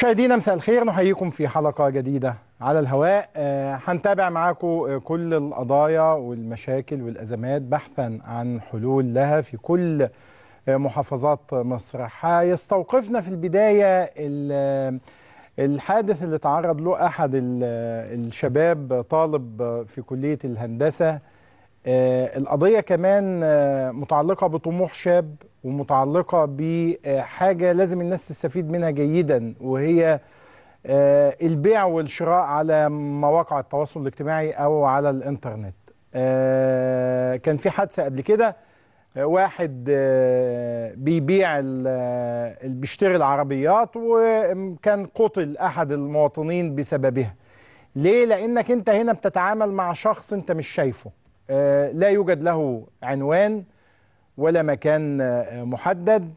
مشاهدينا مساء الخير نحييكم في حلقة جديدة على الهواء آه، هنتابع معاكم آه، كل القضايا والمشاكل والأزمات بحثا عن حلول لها في كل آه، محافظات مصر هيستوقفنا في البداية ال- الحادث اللي تعرض له أحد ال- الشباب طالب في كلية الهندسة آه، القضية كمان آه، متعلقة بطموح شاب ومتعلقة بحاجة لازم الناس تستفيد منها جيدا وهي آه، البيع والشراء على مواقع التواصل الاجتماعي أو على الإنترنت آه، كان في حادثة قبل كده آه، واحد آه، بيبيع ال- آه، اللي بيشتري العربيات وكان قتل أحد المواطنين بسببها ليه؟ لأنك أنت هنا بتتعامل مع شخص أنت مش شايفه آه، لا يوجد له عنوان ولا مكان آه، محدد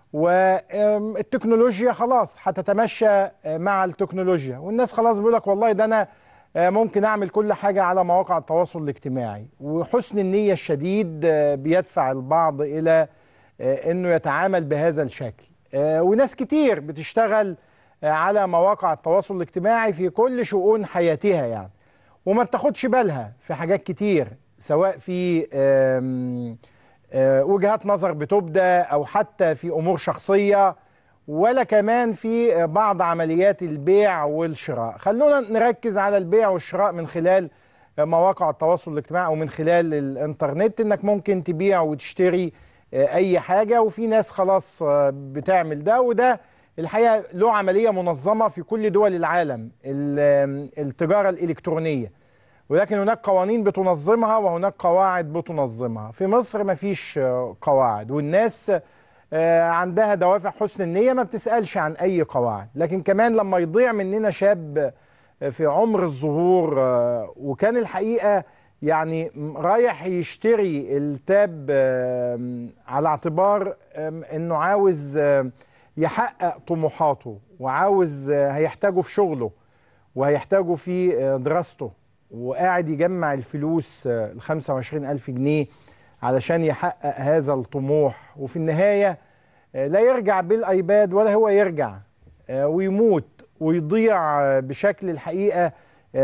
والتكنولوجيا خلاص هتتمشى آه، مع التكنولوجيا والناس خلاص بيقول لك والله ده انا آه، ممكن اعمل كل حاجه على مواقع التواصل الاجتماعي وحسن النيه الشديد آه، بيدفع البعض الى آه، انه يتعامل بهذا الشكل آه، وناس كتير بتشتغل آه، على مواقع التواصل الاجتماعي في كل شؤون حياتها يعني وما بتاخدش بالها في حاجات كتير سواء في آم، آه، وجهات نظر بتبدى او حتى في امور شخصيه ولا كمان في آه، بعض عمليات البيع والشراء خلونا نركز على البيع والشراء من خلال آه، مواقع التواصل الاجتماعي او من خلال الانترنت انك ممكن تبيع وتشتري آه، اي حاجه وفي ناس خلاص آه، بتعمل ده وده الحقيقه له عمليه منظمه في كل دول العالم ال- آم، التجاره الالكترونيه ولكن هناك قوانين بتنظمها وهناك قواعد بتنظمها في مصر مفيش آه، قواعد والناس آه، عندها دوافع حسن النية ما بتسألش عن أي قواعد لكن كمان لما يضيع مننا شاب آه، في عمر الظهور آه، وكان الحقيقة يعني م- رايح يشتري التاب آه، على اعتبار آه، انه عاوز آه، يحقق طموحاته وعاوز آه، هيحتاجه في شغله وهيحتاجه في آه، دراسته وقاعد يجمع الفلوس ال 25 ألف جنيه علشان يحقق هذا الطموح وفي النهاية آه، لا يرجع بالأيباد ولا هو يرجع آه، ويموت ويضيع آه، بشكل الحقيقة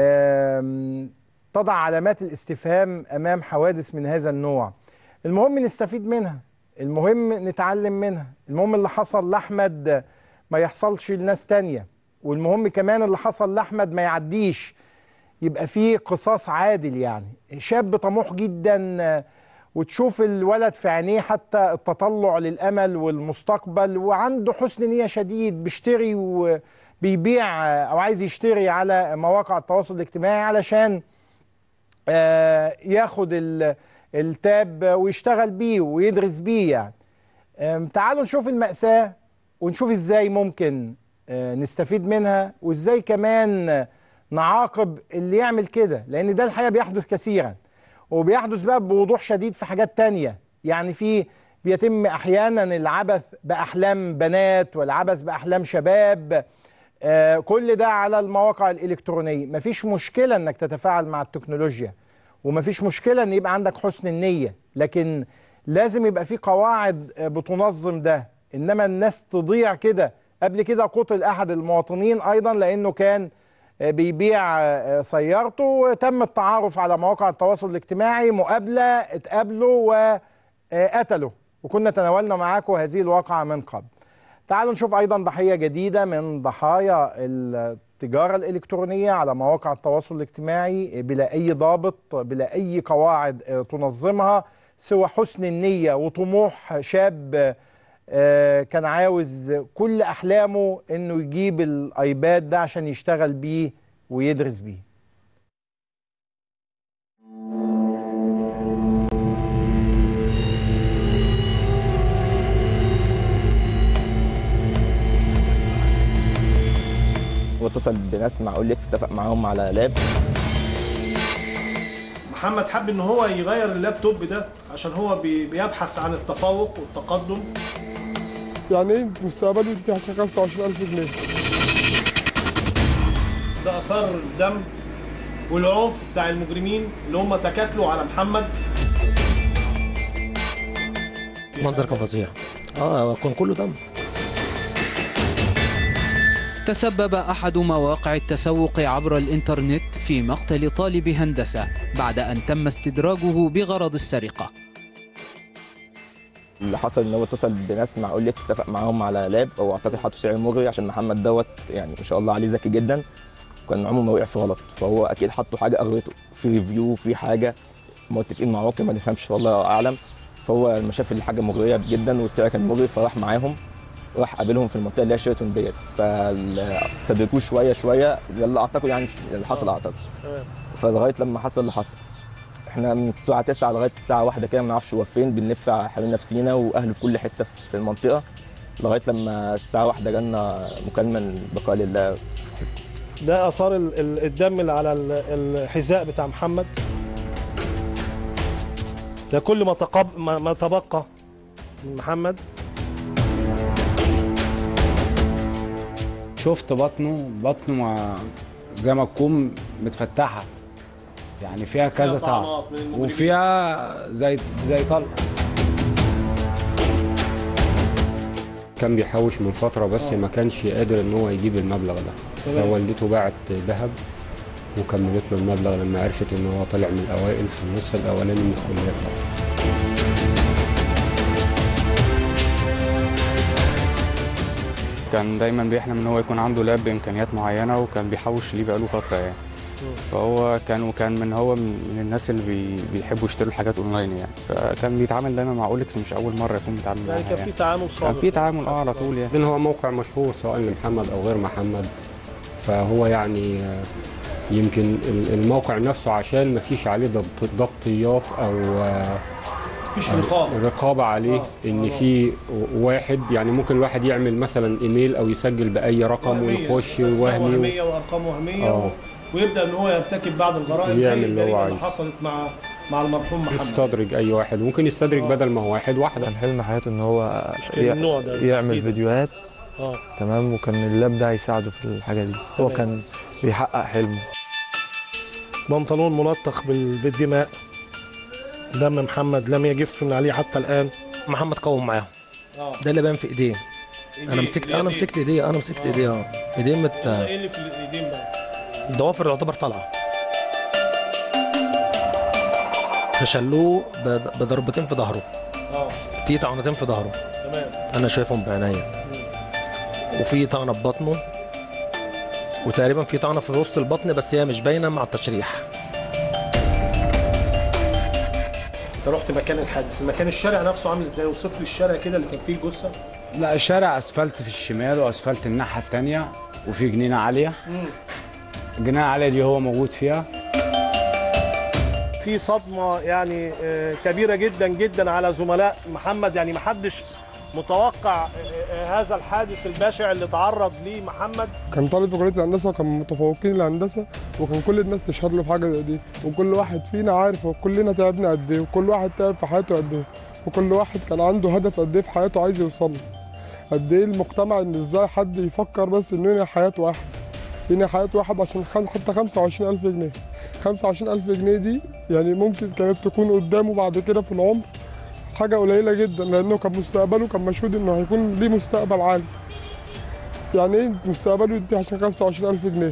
آم، تضع علامات الاستفهام أمام حوادث من هذا النوع المهم نستفيد منها المهم نتعلم منها المهم اللي حصل لأحمد آه، ما يحصلش لناس تانية والمهم كمان اللي حصل لأحمد ما يعديش يبقى فيه قصاص عادل يعني شاب طموح جدا آه، وتشوف الولد في عينيه حتى التطلع للأمل والمستقبل وعنده حسن نية شديد بيشتري وبيبيع آه، أو عايز يشتري على مواقع التواصل الاجتماعي علشان آه، ياخد ال- التاب ويشتغل بيه ويدرس بيه يعني آم، تعالوا نشوف المأساة ونشوف ازاي ممكن آه، نستفيد منها وازاي كمان آه، نعاقب اللي يعمل كده لان ده الحقيقة بيحدث كثيرا وبيحدث بقى بوضوح شديد في حاجات تانية يعني في بيتم احيانا العبث باحلام بنات والعبث باحلام شباب آه، كل ده على المواقع الالكترونيه مفيش مشكله انك تتفاعل مع التكنولوجيا ومفيش مشكله ان يبقى عندك حسن النيه لكن لازم يبقى في قواعد آه، بتنظم ده انما الناس تضيع كده قبل كده قتل احد المواطنين ايضا لانه كان آه، بيبيع آه، سيارته وتم التعارف على مواقع التواصل الاجتماعي مقابله اتقابلوا وقتلوا وكنا تناولنا معاكم هذه الواقعه من قبل تعالوا نشوف ايضا ضحيه جديده من ضحايا التجاره الالكترونيه على مواقع التواصل الاجتماعي بلا اي ضابط بلا اي قواعد آه، تنظمها سوى حسن النيه وطموح شاب آه، كان عاوز كل احلامه انه يجيب الايباد ده عشان يشتغل بيه ويدرس بيه واتصل بناس مع اوليكس اتفق معاهم على لاب محمد حب ان هو يغير اللابتوب ده عشان هو بي- بيبحث عن التفوق والتقدم يعني ايه مستقبلي انت هتشغل 29000 جنيه ده اثار الدم والعنف بتاع المجرمين اللي هم تكاتلوا على محمد المنظر كان فظيع اه كان كله دم تسبب أحد مواقع التسوق عبر الإنترنت في مقتل طالب هندسة بعد أن تم استدراجه بغرض السرقة اللي حصل ان هو اتصل بناس مع اوليكس اتفق معاهم على لاب او اعتقد حطوا سعر مغري عشان محمد دوت يعني ما شاء الله عليه ذكي جدا كان عمره ما وقع في غلط فهو اكيد حطوا حاجه اغرته في ريفيو في حاجه متفقين مع موقع ما نفهمش والله اعلم فهو لما شاف الحاجه مغريه جدا والسعر كان مغري فراح معاهم راح قابلهم في المنطقه اللي هي شيراتون ديت فاستدركوه شويه شويه يلا اعتقد يعني اللي حصل اعتقد تمام. فلغايه لما حصل اللي حصل احنا من الساعه 9 لغايه الساعه 1 كده ما نعرفش هو فين بنلف حوالين نفسينا واهله في كل حته في المنطقه لغايه لما الساعه 1 جالنا مكالمه بقاء لله ده اثار ال- ال- الدم اللي على ال- الحذاء بتاع محمد ده كل ما تقب ما ما تبقى من محمد شفت بطنه بطنه ما زي ما تكون متفتحه يعني فيها كذا طعم طعنات من المجرمين. وفيها زي زي طلق كان بيحوش من فترة بس ما كانش قادر ان هو يجيب المبلغ ده تمام. فوالدته باعت ذهب وكملت له المبلغ لما عرفت ان هو طلع من الاوائل في النص الاولاني من الكلية طبعا كان دايما بيحلم ان هو يكون عنده لاب بامكانيات معينه وكان بيحوش ليه بقاله فتره يعني فهو كان وكان من هو من من الناس اللي بي بيحبوا يشتروا الحاجات اونلاين يعني فكان بيتعامل دايما مع اوليكس مش اول مره يكون بيتعامل معاها يعني كان في يعني تعامل كان صادق في تعامل اه على طول يعني لكن هو موقع مشهور سواء لمحمد او غير محمد فهو يعني آه، يمكن ال- الموقع نفسه عشان ما فيش عليه ضبط ضبطيات او آه، مفيش رقابه رقابة عليه آه، ان آه. في واحد يعني ممكن الواحد يعمل مثلا ايميل او يسجل باي رقم وهمية. ويخش أسماء وهمي وهميه وارقام وهميه آه. ويبدا ان هو يرتكب بعض الجرائم زي يعمل اللي هو الجريمه اللي عايزه. حصلت مع مع المرحوم محمد يستدرج اي واحد ممكن يستدرج آه. بدل ما هو واحد واحده كان حلم حياته ان هو مشكلة يع- النوع ده يعمل تحديداً. فيديوهات اه تمام وكان اللاب ده هيساعده في الحاجه دي هو تمام. كان بيحقق حلمه بنطلون ملطخ بال- بالدماء دم محمد لم يجف من عليه حتى الان محمد قوم معاهم اه ده اللي بان في ايديه انا مسكت انا مسكت ايديه انا مسكت ايديه اه ايديه مت ايه اللي في الايدين بقى الضوافر يعتبر طالعه فشلوه بض- بضربتين في ظهره اه في طعنتين في ظهره تمام انا شايفهم بعينيا وفي طعنه في بطنه وتقريبا في طعنه في وسط البطن بس هي مش باينه مع التشريح انت رحت مكان الحادث المكان الشارع نفسه عامل ازاي اوصف لي الشارع كده اللي كان فيه الجثه لا الشارع اسفلت في الشمال واسفلت الناحيه الثانيه وفي جنينه عاليه الجنينه العاليه دي هو موجود فيها في صدمه يعني آه، كبيره جدا جدا على زملاء محمد يعني محدش متوقع آه، آه، هذا الحادث البشع اللي تعرض ليه محمد كان طالب في كليه الهندسه وكان متفوقين الهندسه وكان كل الناس تشهد له بحاجه زي دي وكل واحد فينا عارف هو كلنا تعبنا قد ايه وكل واحد تعب في حياته قد ايه وكل واحد كان عنده هدف قد ايه في حياته عايز يوصل له قد ايه المجتمع ان ازاي حد يفكر بس انه ينهي حياه واحد ينهي حياه واحد عشان خم- حتى 25000 جنيه 25000 جنيه دي يعني ممكن كانت تكون قدامه بعد كده في العمر حاجه قليله جدا لانه كان مستقبله كان مشهود انه هيكون ليه مستقبل عالي يعني ايه مستقبله يدي عشان 25000 جنيه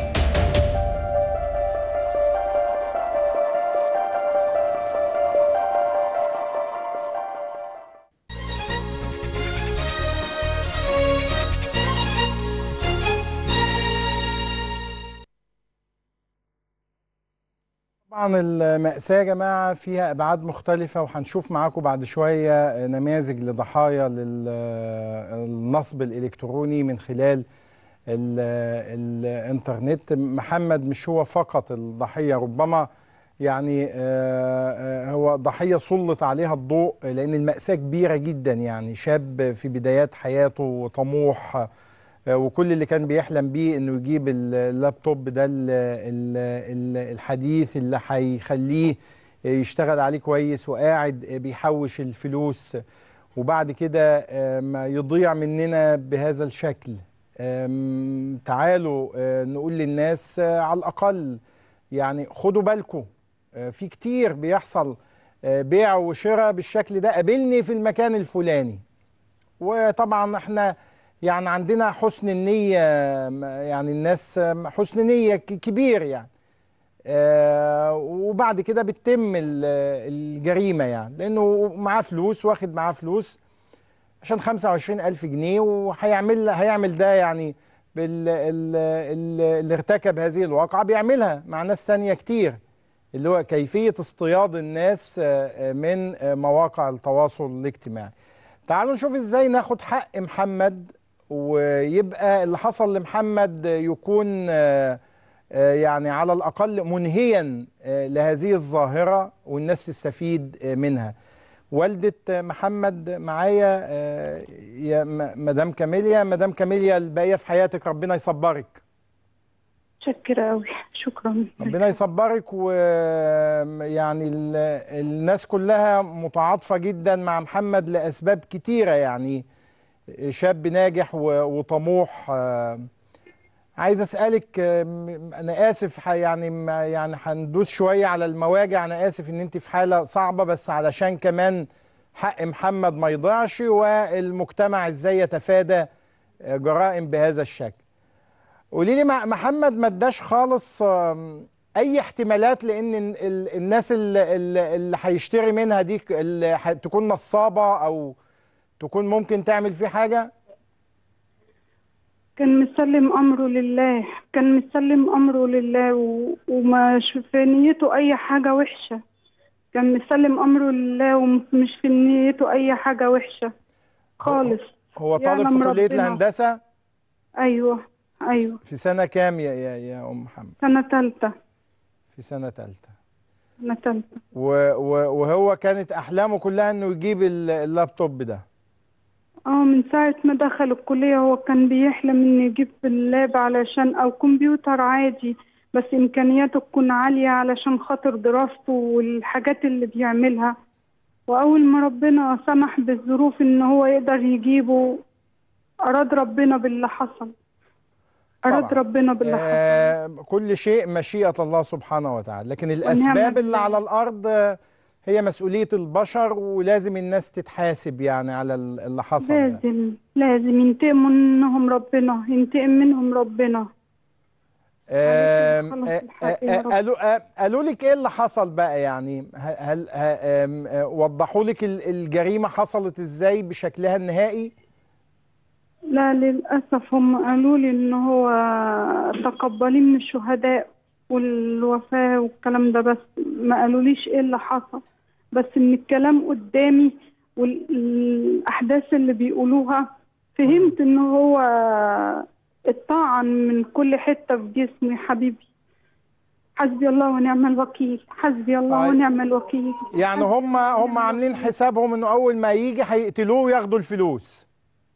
طبعا المأساة يا جماعة فيها أبعاد مختلفة وهنشوف معاكم بعد شوية نماذج لضحايا للنصب الإلكتروني من خلال ال- الإنترنت محمد مش هو فقط الضحية ربما يعني آه، آه، هو ضحية سلط عليها الضوء لأن المأساة كبيرة جدا يعني شاب في بدايات حياته طموح آه، وكل اللي كان بيحلم بيه انه يجيب اللابتوب ده ال- ال- ال- الحديث اللي هيخليه يشتغل عليه كويس وقاعد بيحوش الفلوس وبعد كده آه، ما يضيع مننا بهذا الشكل آم، تعالوا آه، نقول للناس آه، على الأقل يعني خدوا بالكم آه، في كتير بيحصل آه، بيع وشراء بالشكل ده قابلني في المكان الفلاني وطبعا احنا يعني عندنا حسن النية م- يعني الناس م- حسن نية ك- كبير يعني آه، وبعد كده بتتم ال- الجريمة يعني لأنه معاه فلوس واخد معاه فلوس عشان 25 ألف جنيه وهيعمل هيعمل ده يعني بال ال- ال- اللي ارتكب هذه الواقعة بيعملها مع ناس تانية كتير اللي هو كيفية اصطياد الناس آه، آه، من آه، مواقع التواصل الاجتماعي تعالوا نشوف ازاي ناخد حق محمد ويبقى اللي حصل لمحمد يكون آه، آه، يعني على الأقل منهيا آه، لهذه الظاهرة والناس تستفيد آه، منها والدة آه، محمد معايا آه، يا م- مدام كاميليا مدام كاميليا الباقية في حياتك ربنا يصبرك متشكرة أوي شكرا ربنا يصبرك ويعني الناس كلها متعاطفة جدا مع محمد لأسباب كتيرة يعني شاب ناجح و- وطموح آه، عايز أسألك آه، م- أنا آسف ح- يعني ما- يعني هندوس شوية على المواجع أنا آسف إن أنت في حالة صعبة بس علشان كمان حق محمد ما يضيعش والمجتمع إزاي يتفادى آه، جرائم بهذا الشكل قولي لي مع- محمد ما اداش خالص آم، اي احتمالات لان ال- ال- الناس اللي, اللي اللي هيشتري منها دي ك- اللي ح- تكون نصابة او تكون ممكن تعمل فيه حاجة كان مسلم أمره لله كان مسلم أمره لله و... وما ش- في نيته أي حاجة وحشة كان مسلم أمره لله ومش في نيته أي حاجة وحشة خالص هو طالب يعلم في كلية ربنا. الهندسة أيوه أيوه في سنة كام يا يا, يا ام محمد سنة تالتة في سنة تالتة سنة تالتة و- و- وهو كانت احلامه كلها انه يجيب ال- اللابتوب ده اه من ساعة ما دخل الكلية هو كان بيحلم انه يجيب اللاب علشان او كمبيوتر عادي بس امكانياته تكون عالية علشان خاطر دراسته والحاجات اللي بيعملها واول ما ربنا سمح بالظروف ان هو يقدر يجيبه اراد ربنا باللي حصل اراد طبعاً. ربنا باللي حصل آه كل شيء مشيئة الله سبحانه وتعالى لكن الأسباب اللي على الأرض آه، هي مسؤولية البشر ولازم الناس تتحاسب يعني على ال- اللي حصل ده. لازم لازم ينتقموا منهم ربنا ينتقم منهم ربنا آم، خلاص آه، الحق يا آه، رب. قالوا آه، قالوا لك ايه اللي حصل بقى يعني ه- هل ه- آم، آه، وضحوا لك ال- الجريمة حصلت ازاي بشكلها النهائي لا للأسف هم قالوا لي إن هو تقبلين من الشهداء والوفاة والكلام ده بس ما قالوليش إيه اللي حصل بس من الكلام قدامي والأحداث اللي بيقولوها فهمت إن هو اتطعن من كل حتة في جسمه يا حبيبي حسبي الله ونعم الوكيل حسبي الله طيب. ونعم الوكيل يعني هم هم عاملين حسابهم انه اول ما يجي هيقتلوه وياخدوا الفلوس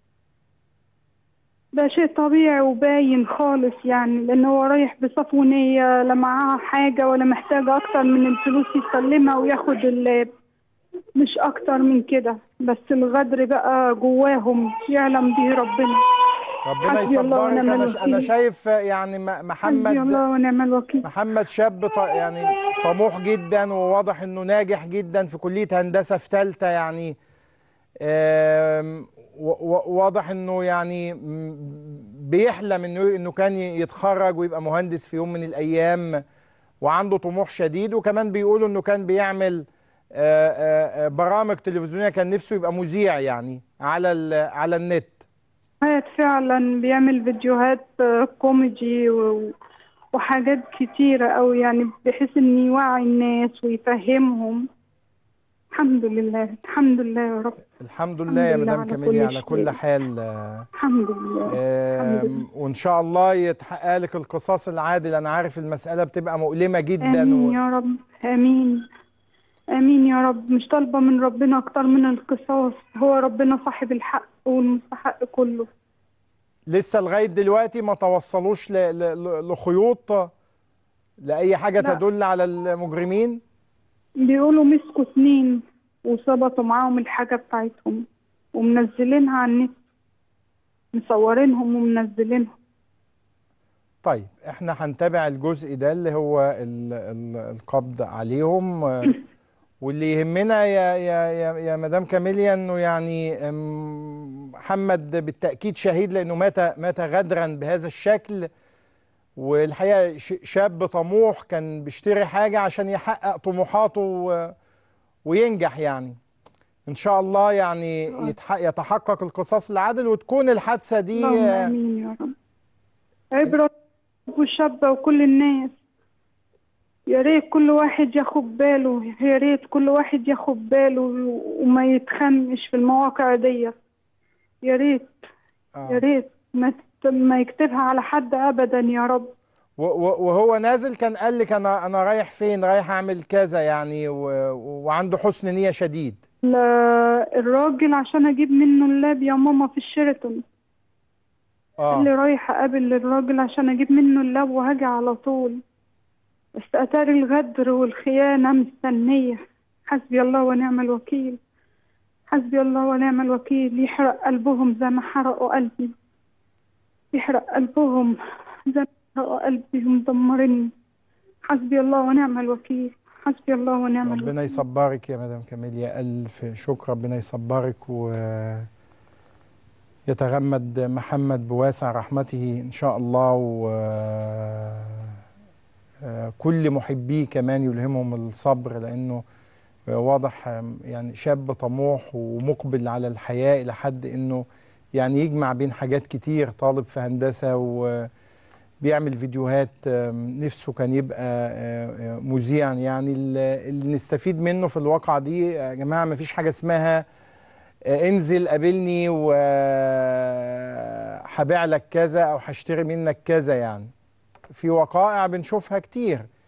ده شيء طبيعي وباين خالص يعني لأن هو رايح بصفو نية لا معاه حاجة ولا محتاجة أكتر من الفلوس يسلمها وياخد اللاب مش أكتر من كده بس الغدر بقى جواهم يعلم به ربنا ربنا حسبي الله يصبرك ونعم انا الوكيل. انا شايف يعني م- حسبي محمد الله ونعم الوكيل محمد شاب ط- يعني طموح جدا وواضح انه ناجح جدا في كلية هندسة في ثالثة يعني آم، و- و- واضح انه يعني م- بيحلم انه انه كان ي- يتخرج ويبقى مهندس في يوم من الايام وعنده طموح شديد وكمان بيقولوا انه كان بيعمل آه، آه، آه، برامج تلفزيونية كان نفسه يبقى مذيع يعني على ال- على النت هيت فعلا بيعمل فيديوهات آه، كوميدي و- وحاجات كتيرة أوي يعني بحيث إن يوعي الناس ويفهمهم الحمد لله الحمد لله يا رب الحمد لله يا لله مدام على كاميليا كل على كل شيء. حال آه، الحمد لله الحمد لله آم، وان شاء الله يتحقق لك القصاص العادل انا عارف المسألة بتبقى مؤلمة جدا آمين و... يا رب آمين آمين يا رب مش طالبة من ربنا أكتر من القصاص هو ربنا صاحب الحق والمستحق كله لسه لغاية دلوقتي ما توصلوش ل... ل... ل- لخيوط لأي حاجة لا. تدل على المجرمين بيقولوا مسكوا اتنين وثبتوا معاهم الحاجة بتاعتهم ومنزلينها على النت مصورينهم ومنزلينهم طيب احنا هنتابع الجزء ده اللي هو ال... ال... القبض عليهم آه، واللي يهمنا يا يا يا, يا مدام كاميليا انه يعني أم، محمد بالتاكيد شهيد لانه مات مات غدرا بهذا الشكل والحقيقه ش- شاب طموح كان بيشتري حاجه عشان يحقق طموحاته و- وينجح يعني ان شاء الله يعني يتح- يتحقق القصاص العادل وتكون الحادثه دي اللهم آه، امين يا رب عبرة والشابة وكل الناس يا ريت كل واحد ياخد باله يا ريت كل واحد ياخد باله وما يتخمش في المواقع دي يا ريت يا ريت ما ت- ما يكتبها على حد ابدا يا رب و- و- وهو نازل كان قال لك انا انا رايح فين رايح اعمل كذا يعني و- وعنده حسن نيه شديد ال- الراجل عشان اجيب منه اللاب يا ماما في الشيراتون قال لي اه رايحة اقابل الراجل عشان اجيب منه اللاب وهاجي على طول بس اتاري الغدر والخيانة مستنية حسبي الله ونعم الوكيل حسبي الله ونعم الوكيل يحرق قلبهم زي ما حرقوا قلبي يحرق قلبهم زي ما حرقوا قلبي ومدمرني حسبي الله ونعم الوكيل حسبي الله ونعم الوكيل ربنا يصبرك يا مدام كاميليا الف شكر ربنا يصبرك و يتغمد محمد بواسع رحمته ان شاء الله و آه، كل محبيه كمان يلهمهم الصبر لانه واضح آم، يعني شاب طموح ومقبل على الحياه الى حد انه يعني يجمع بين حاجات كتير طالب في هندسه وبيعمل فيديوهات آم، نفسه كان يبقى آه، آه، مذيعا يعني اللي اللي نستفيد منه في الواقعه دي يا جماعه ما فيش حاجه اسمها آه، انزل قابلني وهبيع لك كذا او هشتري منك كذا يعني في وقائع بنشوفها كتير